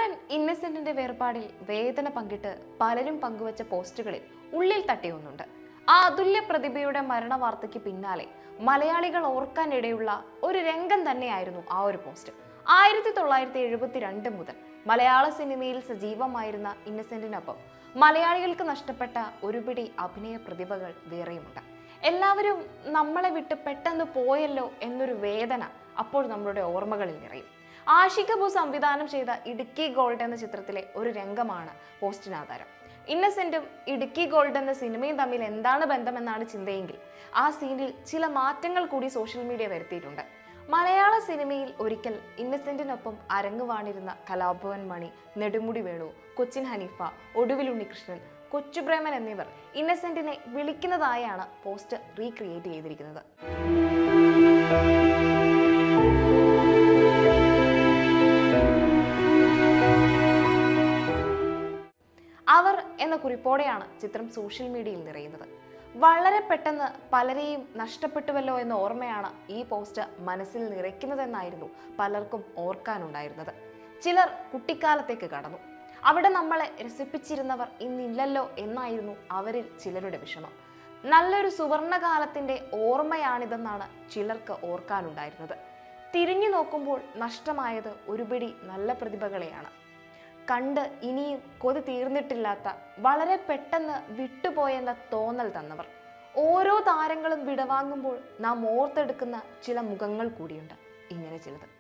നടൻ ഇന്നസെന്റിന്റെ വേർപാടിൽ വേദന പങ്കിട്ട് പലരും പങ്കുവച്ച പോസ്റ്റുകളിൽ ഉള്ളിൽ തട്ടിയൊന്നുണ്ട് ആ അതുല്യ പ്രതിഭയുടെ മരണ വാർത്തയ്ക്ക് പിന്നാലെ മലയാളികൾ ഓർക്കാനിടയുള്ള ഒരു രംഗം തന്നെയായിരുന്നു ആ ഒരു പോസ്റ്റ് ആയിരത്തി തൊള്ളായിരത്തി എഴുപത്തിരണ്ട് മുതൽ മലയാള സിനിമയിൽ സജീവമായിരുന്ന ഇന്നസെന്റിനൊപ്പം മലയാളികൾക്ക് നഷ്ടപ്പെട്ട ഒരുപിടി അഭിനയ പ്രതിഭകൾ വേറെയുമുണ്ട് എല്ലാവരും നമ്മളെ വിട്ട് പെട്ടെന്ന് പോയല്ലോ എന്നൊരു വേദന അപ്പോൾ നമ്മളുടെ ഓർമ്മകളിൽ നിറയും ആഷിക ബു സംവിധാനം ചെയ്ത ഇടുക്കി ഗോൾഡ് എന്ന ചിത്രത്തിലെ ഒരു രംഗമാണ് പോസ്റ്റിനാധാരം ഇന്നസെന്റും ഇടുക്കി ഗോൾഡ് എന്ന സിനിമയും തമ്മിൽ എന്താണ് ബന്ധമെന്നാണ് ചിന്തയെങ്കിൽ ആ സീനിൽ ചില മാറ്റങ്ങൾ കൂടി സോഷ്യൽ മീഡിയ വരുത്തിയിട്ടുണ്ട് മലയാള സിനിമയിൽ ഒരിക്കൽ ഇന്നസെന്റിനൊപ്പം അരങ്ങുവാണിരുന്ന കലാഭവൻ മണി നെടുമുടി വേണു കൊച്ചിൻ ഹനീഫ ഒടുവിൽ ഉണ്ണികൃഷ്ണൻ കൊച്ചുപ്രേമൻ എന്നിവർ ഇന്നസെന്റിനെ വിളിക്കുന്നതായാണ് പോസ്റ്റ് റീക്രിയേറ്റ് ചെയ്തിരിക്കുന്നത് അവർ എന്ന കുറിപ്പോടെയാണ് ചിത്രം സോഷ്യൽ മീഡിയയിൽ നിറയുന്നത് വളരെ പെട്ടെന്ന് പലരെയും നഷ്ടപ്പെട്ടുവല്ലോ എന്ന ഓർമ്മയാണ് ഈ പോസ്റ്റ് മനസ്സിൽ നിറയ്ക്കുന്നതെന്നായിരുന്നു പലർക്കും ഓർക്കാനുണ്ടായിരുന്നത് ചിലർ കുട്ടിക്കാലത്തേക്ക് കടന്നു അവിടെ നമ്മളെ രസിപ്പിച്ചിരുന്നവർ ഇന്നില്ലല്ലോ എന്നായിരുന്നു അവരിൽ ചിലരുടെ വിഷമം നല്ലൊരു സുവർണകാലത്തിന്റെ ഓർമ്മയാണിതെന്നാണ് ചിലർക്ക് ഓർക്കാനുണ്ടായിരുന്നത് തിരിഞ്ഞു നോക്കുമ്പോൾ നഷ്ടമായത് ഒരുപിടി നല്ല പ്രതിഭകളെയാണ് കണ്ട് ഇനിയും കൊതി തീർന്നിട്ടില്ലാത്ത വളരെ പെട്ടെന്ന് വിട്ടുപോയെന്ന തോന്നൽ തന്നവർ ഓരോ താരങ്ങളും വിടവാങ്ങുമ്പോൾ നാം ഓർത്തെടുക്കുന്ന ചില മുഖങ്ങൾ കൂടിയുണ്ട് ഇങ്ങനെ ചിലത്